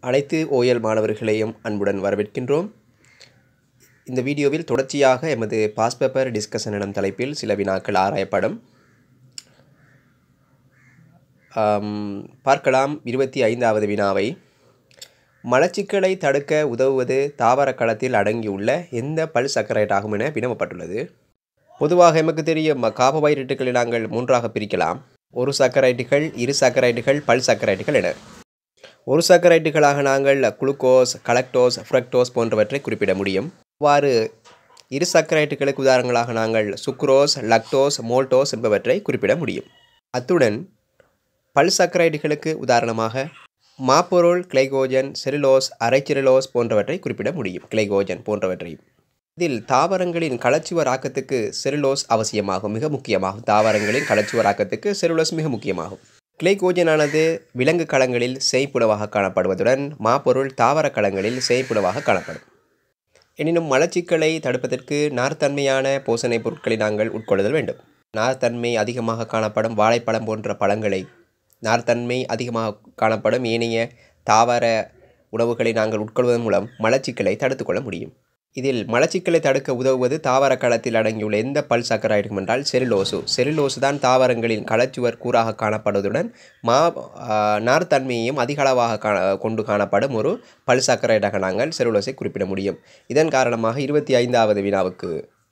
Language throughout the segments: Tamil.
அனைத்து ஓஎல் மாணவர்களையும் அன்புடன் வரவேற்கின்றோம் இந்த வீடியோவில் தொடர்ச்சியாக எமது பாஸ் பேப்பர் டிஸ்கஷன் எனும் தலைப்பில் சில வினாக்கள் ஆராயப்படும் ஆம், பார்க்கலாம் இருபத்தி ஐந்தாவது வினாவை மலச்சிக்கலை தடுக்க உதவுவது தாவர களத்தில் அடங்கியுள்ள எந்த பல் சர்க்கரைட்டாகும் என வினவப்பட்டுள்ளது பொதுவாக எமக்கு தெரியும் கார்போஹைட்ரேட்டுகளை நாங்கள் மூன்றாக பிரிக்கலாம் ஒரு சர்க்கரைட்டுகள் இரு சர்க்கரைட்டுகள் பல் சர்க்கரைட்டுகள் என ஒரு சர்க்கரைட்டுகளாக நாங்கள் குளுக்கோஸ் கலக்டோஸ் ஃப்ரக்டோஸ் போன்றவற்றை குறிப்பிட முடியும் அவ்வாறு இரு சர்க்கரைட்டுகளுக்கு உதாரணங்களாக நாங்கள் சுக்ரோஸ் லக்டோஸ் மோல்டோஸ் என்பவற்றை குறிப்பிட முடியும் அத்துடன் பல் சர்க்கரைட்டுகளுக்கு உதாரணமாக மாப்பொருள் கிளைகோஜன் செல்லுலோஸ் அரைச்சிரலோஸ் போன்றவற்றை குறிப்பிட முடியும் கிளைகோஜன் போன்றவற்றையும் இதில் தாவரங்களின் களச்சுவர் ஆக்கத்துக்கு செல்லுலோஸ் அவசியமாகும் மிக முக்கியமாகும் தாவரங்களின் களச்சுவர் ஆக்கத்துக்கு செல்லுலோஸ் மிக முக்கியமாகும் கிளைகோஜனானது விலங்கு களங்களில் செய்புணவாக காணப்படுவதுடன் மாப்பொருள் தாவர களங்களில் செய்புணவாக காணப்படும் எனினும் மலச்சிக்கலை தடுப்பதற்கு நார்த்தன்மையான போசணைப் பொருட்களை நாங்கள் உட்கொள்ளுதல் வேண்டும் நார்த்தன்மை அதிகமாக காணப்படும் வாழைப்பழம் போன்ற பழங்களை நார்த்தன்மை அதிகமாக காணப்படும் ஏனைய தாவர உணவுகளை நாங்கள் உட்கொள்வதன் மூலம் மலச்சிக்கலை தடுத்துக்கொள்ள முடியும் இதில் மலச்சிக்கலை தடுக்க உதவுவது தாவர களத்தில் அடங்கியுள்ள எந்த பல் சர்க்கரைடும் என்றால் செல்லுலோசு செல்லுலோசு தான் தாவரங்களின் களச்சுவர் கூறாக காணப்படுவதுடன் மா ஆ, நார்த்தன்மையையும் அதிக அளவாக கா கொண்டு காணப்படும் ஒரு பல் சர்க்கரைடாக நாங்கள் செல்லுலோஸை குறிப்பிட முடியும் இதன் காரணமாக இருபத்தி ஐந்தாவது வினாவுக்கு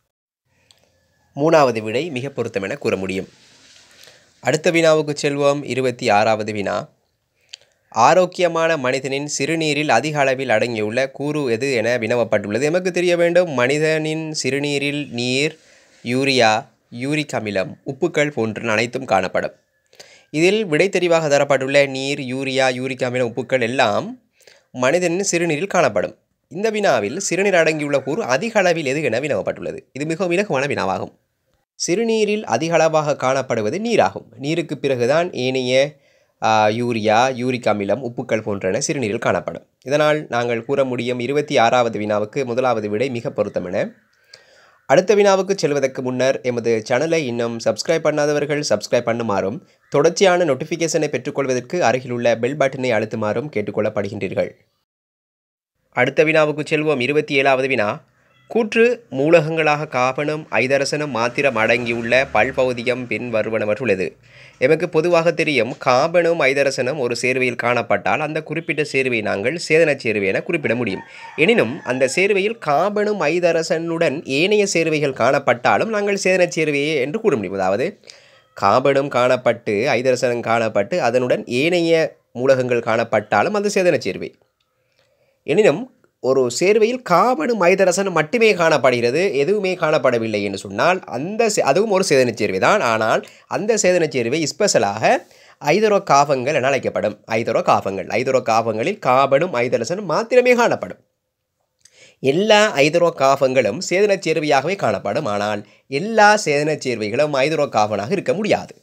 மூணாவது விடை மிக பொருத்தம் என கூற முடியும் அடுத்த வினாவுக்கு செல்வோம் இருபத்தி ஆறாவது வினா ஆரோக்கியமான மனிதனின் சிறுநீரில் அதிக அளவில் அடங்கியுள்ள கூறு எது என வினவப்பட்டுள்ளது எமக்கு தெரிய வேண்டும் மனிதனின் சிறுநீரில் நீர் யூரியா யூரிக் அமிலம் உப்புக்கள் போன்ற அனைத்தும் காணப்படும் இதில் விடை தெரிவாக தரப்பட்டுள்ள நீர் யூரியா யூரிக் அமிலம் உப்புக்கள் எல்லாம் மனிதனின் சிறுநீரில் காணப்படும் இந்த வினாவில் சிறுநீர் அடங்கியுள்ள கூறு அதிக அளவில் எது என வினவப்பட்டுள்ளது இது மிகவும் இலகுவான வினாவாகும் சிறுநீரில் அதிக அளவாக காணப்படுவது நீராகும் நீருக்கு பிறகுதான் ஏனைய ஆ, யூரியா யூரிக் அமிலம் உப்புக்கள் போன்றன சிறுநீரில் காணப்படும் இதனால் நாங்கள் கூற முடியும் இருபத்தி ஆறாவது வினாவுக்கு முதலாவது விடை மிக பொருத்தம் என அடுத்த வினாவுக்கு செல்வதற்கு முன்னர் எமது சேனலை இன்னும் சப்ஸ்கிரைப் பண்ணாதவர்கள் சப்ஸ்கிரைப் பண்ணுமாறும் தொடர்ச்சியான நோட்டிஃபிகேஷனை பெற்றுக்கொள்வதற்கு அருகிலுள்ள பெல் பட்டனை அழுத்துமாறும் கேட்டுக்கொள்ளப்படுகின்றீர்கள் அடுத்த வினாவுக்கு செல்வோம் இருபத்தி ஏழாவது வினா கூற்று மூலகங்களாக காபனும் ஐதரசனும் மாத்திரம் அடங்கியுள்ள பல்பகுதியம் பின் வருவனவற்றுள்ளது எமக்கு பொதுவாக தெரியும் காபனும் ஐதரசனும் ஒரு சேர்வையில் காணப்பட்டால் அந்த குறிப்பிட்ட சேர்வையை நாங்கள் சேதனச் சேர்வை என குறிப்பிட முடியும் எனினும் அந்த சேர்வையில் காபனும் ஐதரசனுடன் ஏனைய சேர்வைகள் காணப்பட்டாலும் நாங்கள் சேதனச் சேர்வையே என்று கூற முடியும் அதாவது காபனும் காணப்பட்டு ஐதரசனும் காணப்பட்டு அதனுடன் ஏனைய மூலகங்கள் காணப்பட்டாலும் அது சேதனச் சேர்வை எனினும் ஒரு சேர்வையில் காபனும் ஐதரசனும் மட்டுமே காணப்படுகிறது எதுவுமே காணப்படவில்லை என்று சொன்னால் அந்த சே- அதுவும் ஒரு சேதனச் சேர்வை தான் ஆனால் அந்த சேதனச் சேர்வை ஸ்பெஷலாக ஐதரோ காபங்கள் என அழைக்கப்படும் ஐதரோ காபங்கள் ஐதரோ காபங்களில் காபனும் ஐதரசனும் மாத்திரமே காணப்படும் எல்லா ஐதரோ காபங்களும் சேதனச் சேர்வையாகவே காணப்படும் ஆனால் எல்லா சேதனச் சேர்வைகளும் ஐதரோ காபனாக இருக்க முடியாது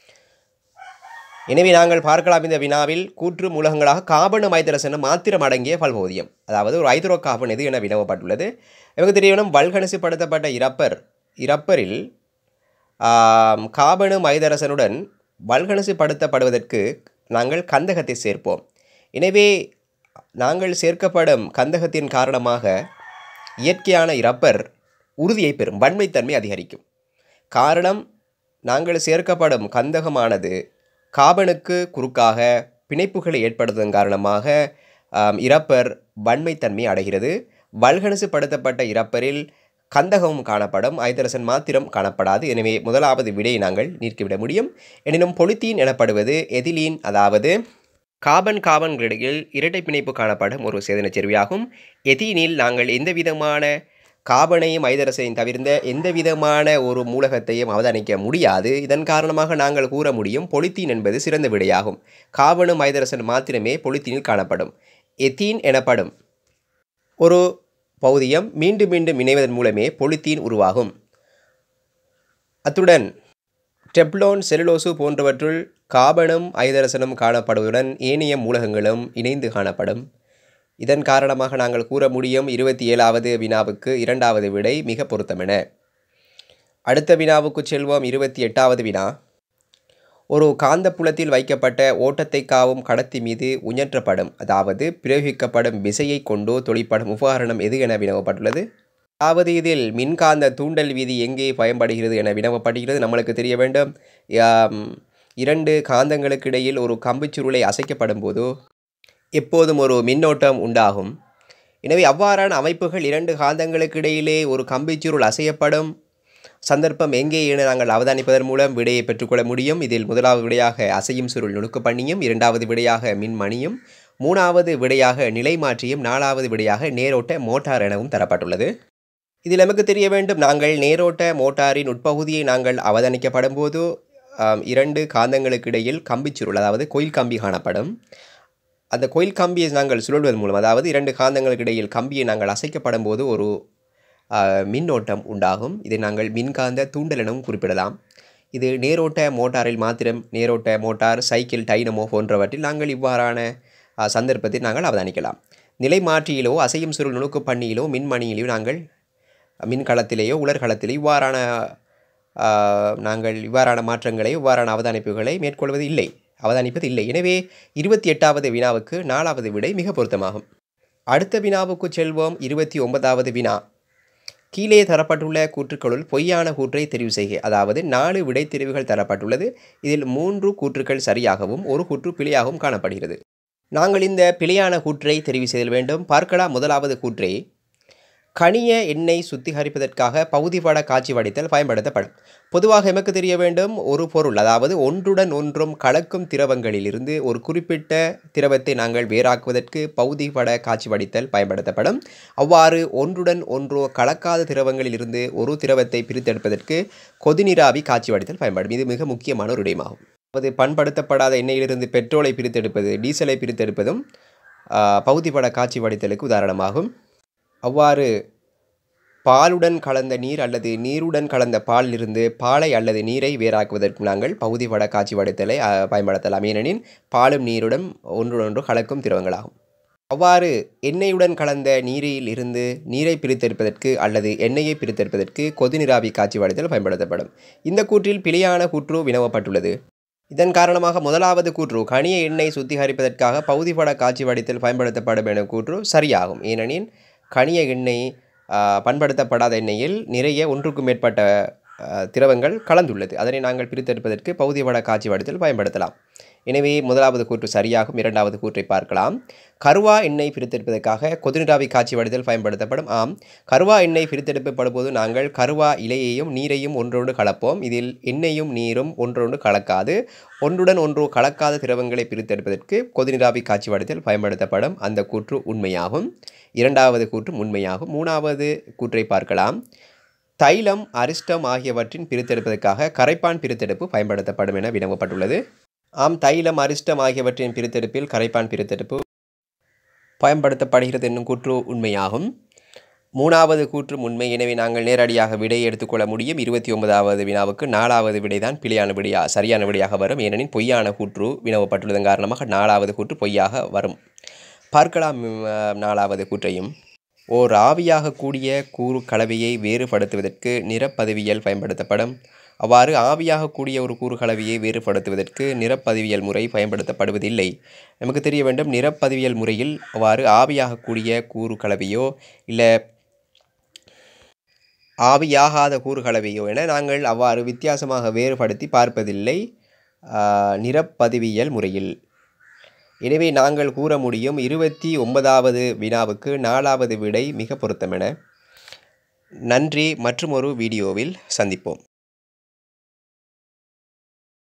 எனவே நாங்கள் பார்க்கலாம் இந்த வினாவில் கூற்று மூலகங்களாக காபனும் ஐதரசனும் மாத்திரம் அடங்கிய பல்போதியம் அதாவது ஒரு ஐதரோ காபன் எது என வினவப்பட்டுள்ளது எனக்கு தெரியணும் வல்கணிசுப்படுத்தப்பட்ட இரப்பர் இரப்பரில் ஆம், காபனும் ஐதரசனுடன் வல்கணிசுப்படுத்தப்படுவதற்கு நாங்கள் கந்தகத்தை சேர்ப்போம் எனவே நாங்கள் சேர்க்கப்படும் கந்தகத்தின் காரணமாக இயற்கையான இரப்பர் உறுதியை பெறும் வன்மைத்தன்மை அதிகரிக்கும் காரணம் நாங்கள் சேர்க்கப்படும் கந்தகமானது காபனுக்கு குறுக்காக பிணைப்புகளை ஏற்படுத்துவதன் காரணமாக ஆம், இரப்பர் வன்மைத்தன்மை அடைகிறது வல்கணிசுப்படுத்தப்பட்ட இரப்பரில் கந்தகமும் காணப்படும் ஐதரசன் மாத்திரம் காணப்படாது எனவே முதலாவது விடையை நாங்கள் நீக்கிவிட முடியும் எனினும் பொலித்தீன் எனப்படுவது எதிலீன் அதாவது காபன் காபன்களிடையில் இரட்டை பிணைப்பு காணப்படும் ஒரு சேதனச் சேர்வையாகும் எதீனில் நாங்கள் எந்த விதமான காபனையும் ஐதரசையும் தவிர்ந்த எந்த விதமான ஒரு மூலகத்தையும் அவதானிக்க முடியாது இதன் காரணமாக நாங்கள் கூற முடியும் பொலித்தீன் என்பது சிறந்த விடையாகும் காபனும் ஐதரசன் மாத்திரமே பொலித்தீனில் காணப்படும் எத்தீன் எனப்படும் ஒரு பகுதியம் மீண்டும் மீண்டும் இணைவதன் மூலமே பொலித்தீன் உருவாகும் அத்துடன் டெப்லோன் செல்லுலோசு போன்றவற்றுள் காபனும் ஐதரசனும் காணப்படுவதுடன் ஏனைய மூலகங்களும் இணைந்து காணப்படும் இதன் காரணமாக நாங்கள் கூற முடியும் இருபத்தி ஏழாவது வினாவுக்கு இரண்டாவது விடை மிக பொருத்தமென அடுத்த வினாவுக்கு செல்வோம் இருபத்தி எட்டாவது வினா ஒரு காந்தப்புலத்தில் வைக்கப்பட்ட ஓட்டத்தை காவும் கடத்தி மீது உயற்றப்படும் அதாவது பிரயோகிக்கப்படும் விசையை கொண்டு தொழிற்படும் உபகரணம் எது என வினவப்பட்டுள்ளது அதாவது இதில் மின்காந்த தூண்டல் விதி எங்கே பயன்படுகிறது என வினவப்படுகிறது நம்மளுக்கு தெரிய வேண்டும் ஆம், இரண்டு காந்தங்களுக்கு இடையில் ஒரு கம்புச்சுருளை அசைக்கப்படும் போது எப்போதும் ஒரு மின்னோட்டம் உண்டாகும் எனவே அவ்வாறான அமைப்புகள் இரண்டு காந்தங்களுக்கு இடையிலே ஒரு கம்பிச்சுருள் அசையப்படும் சந்தர்ப்பம் எங்கே என நாங்கள் அவதானிப்பதன் மூலம் விடையை பெற்றுக்கொள்ள முடியும் இதில் முதலாவது விடையாக அசையும் சுருள் நுணுக்கு பண்ணியும் இரண்டாவது விடையாக மின்மணியும் மூணாவது விடையாக நிலைமாற்றியும் நாலாவது விடையாக நேரோட்ட மோட்டார் எனவும் தரப்பட்டுள்ளது இதில் நமக்கு தெரிய வேண்டும் நாங்கள் நேரோட்ட மோட்டாரின் உட்பகுதியை நாங்கள் அவதானிக்கப்படும் போது ஆம், இரண்டு காந்தங்களுக்கு இடையில் கம்பிச்சுருள் அதாவது கோயில் கம்பி காணப்படும் அந்த கோயில் கம்பியை நாங்கள் சுழல்வதன் மூலம் அதாவது இரண்டு காந்தங்களுக்கு இடையில் கம்பியை நாங்கள் அசைக்கப்படும் போது ஒரு ஆ, மின்னோட்டம் உண்டாகும் இதை நாங்கள் மின்காந்த தூண்டல் எனவும் குறிப்பிடலாம் இது நேரோட்ட மோட்டாரில் மாத்திரம் நேரோட்ட மோட்டார் சைக்கிள் டைனமோ போன்றவற்றில் நாங்கள் இவ்வாறான ஆ, சந்தர்ப்பத்தை நாங்கள் அவதானிக்கலாம் நிலைமாற்றியிலோ அசையும் சுருள் நுணுக்கு பண்ணியிலோ மின்மணியிலோ நாங்கள் மின்கலத்திலேயோ உலர்களத்திலேயோ இவ்வாறான ஆ, நாங்கள் இவ்வாறான மாற்றங்களை இவ்வாறான அவதானிப்புகளை மேற்கொள்வது இல்லை அவதானிப்பது இல்லை எனவே இருபத்தி எட்டாவது வினாவுக்கு நாலாவது விடை மிக பொருத்தமாகும் அடுத்த வினாவுக்கு செல்வோம் இருபத்தி ஒன்பதாவது வினா கீழே தரப்பட்டுள்ள கூற்றுக்களுள் பொய்யான கூற்றை தெரிவு செய்க அதாவது நாலு விடை தெரிவுகள் தரப்பட்டுள்ளது இதில் மூன்று கூற்றுக்கள் சரியாகவும் ஒரு கூற்று பிழையாகவும் காணப்படுகிறது நாங்கள் இந்த பிழையான கூற்றை தெரிவு செய்தல் வேண்டும் பார்க்கலாம் முதலாவது கூற்றை கனிய எண்ணெய் சுத்திகரிப்பதற்காக பகுதிபட காட்சி வடித்தல் பயன்படுத்தப்படும் பொதுவாக எமக்கு தெரிய வேண்டும் ஒரு பொருள் அதாவது ஒன்றுடன் ஒன்றும் கலக்கும் திரவங்களிலிருந்து ஒரு குறிப்பிட்ட திரவத்தை நாங்கள் வேறாக்குவதற்கு பகுதிபட காட்சி வடித்தல் பயன்படுத்தப்படும் அவ்வாறு ஒன்றுடன் ஒன்றோ கலக்காத திரவங்களிலிருந்து ஒரு திரவத்தை பிரித்தெடுப்பதற்கு கொதிநீராவி காட்சி வடித்தல் பயன்படும் இது மிக முக்கியமான ஒரு விடயமாகும் அதாவது பண்படுத்தப்படாத எண்ணெயிலிருந்து பெட்ரோலை பிரித்தெடுப்பது டீசலை பிரித்தெடுப்பதும் ஆ, பகுதிபட காட்சி வடித்தலுக்கு உதாரணமாகும் அவ்வாறு பாலுடன் கலந்த நீர் அல்லது நீருடன் கலந்த பாலிலிருந்து பாலை அல்லது நீரை வேறாக்குவதற்கு நாங்கள் பகுதிபட காட்சி வடித்தலை அ, பயன்படுத்தலாம் ஏனெனில் பாலும் நீருடன் ஒன்றுடொன்று கலக்கும் திரவங்களாகும் அவ்வாறு எண்ணெயுடன் கலந்த நீரில் இருந்து நீரை பிரித்தெடுப்பதற்கு அல்லது எண்ணெயை பிரித்தெடுப்பதற்கு கொதிநீராவி காட்சி வடித்தல் பயன்படுத்தப்படும் இந்த கூற்றில் பிழையான கூற்று வினவப்பட்டுள்ளது இதன் காரணமாக முதலாவது கூற்று கனிய எண்ணெய் சுத்திகரிப்பதற்காக பகுதிபட காட்சி வடித்தல் பயன்படுத்தப்படும் என கூற்று சரியாகும் ஏனெனில் கனிய எண்ணெய் ஆ, பண்படுத்தப்படாத எண்ணெயில் நிறைய ஒன்றுக்கும் மேற்பட்ட ஆ, திரவங்கள் கலந்துள்ளது அதனை நாங்கள் பிரித்தெடுப்பதற்கு பகுதிபட காட்சி வடித்தல் பயன்படுத்தலாம் எனவே முதலாவது கூற்று சரியாகும் இரண்டாவது கூற்றை பார்க்கலாம் கருவா எண்ணெய் பிரித்தெடுப்பதற்காக கொதிநீராவி காட்சி வடித்தல் பயன்படுத்தப்படும் ஆம் கருவா எண்ணெய் பிரித்தெடுக்கப்படும் போது நாங்கள் கருவா இலையையும் நீரையும் ஒன்றோடு கலப்போம் இதில் எண்ணெயும் நீரும் ஒன்றோடு கலக்காது ஒன்றுடன் ஒன்று கலக்காத திரவங்களை பிரித்தெடுப்பதற்கு கொதிநீராவி காட்சி வடித்தல் பயன்படுத்தப்படும் அந்த கூற்று உண்மையாகும் இரண்டாவது கூற்று உண்மையாகும் மூணாவது கூற்றை பார்க்கலாம் தைலம் அரிஸ்டம் ஆகியவற்றின் பிரித்தெடுப்பதற்காக கரைப்பான் பிரித்தெடுப்பு பயன்படுத்தப்படும் என வினவப்பட்டுள்ளது ஆம் தைலம் அரிஸ்டம் ஆகியவற்றின் பிரித்தெடுப்பில் கரைப்பான் பிரித்தெடுப்பு பயன்படுத்தப்படுகிறது என்னும் கூற்று உண்மையாகும் மூணாவது கூற்றும் உண்மை எனவே நாங்கள் நேரடியாக விடையை எடுத்துக்கொள்ள முடியும் இருபத்தி ஒன்பதாவது வினாவுக்கு நாலாவது விடைதான் பிழையான விடையா சரியான விடையாக வரும் ஏனெனில் பொய்யான கூற்று வினவப்பட்டுள்ளதன் காரணமாக நாலாவது கூற்று பொய்யாக வரும் பார்க்கலாம் ம், அஹ், நாலாவது கூற்றையும் ஓர் ஆவியாக கூடிய கூறு கலவையை வேறுபடுத்துவதற்கு நிறப்பதவியல் பயன்படுத்தப்படும் அவ்வாறு ஆவியாக கூடிய ஒரு கூறு கலவையை வேறுபடுத்துவதற்கு நிறப்பதிவியல் முறை பயன்படுத்தப்படுவதில்லை நமக்கு தெரிய வேண்டும் நிறப்பதிவியல் முறையில் அவ்வாறு ஆவியாக கூடிய கூறு கலவையோ இல்லை ஆவியாகாத கூறு கலவையோ என நாங்கள் அவ்வாறு வித்தியாசமாக வேறுபடுத்தி பார்ப்பதில்லை ஆ, நிறப்பதிவியல் முறையில் எனவே நாங்கள் கூற முடியும் இருபத்தி ஒன்பதாவது வினாவுக்கு நாலாவது விடை மிக பொருத்தமென நன்றி மற்றும் ஒரு வீடியோவில் சந்திப்போம்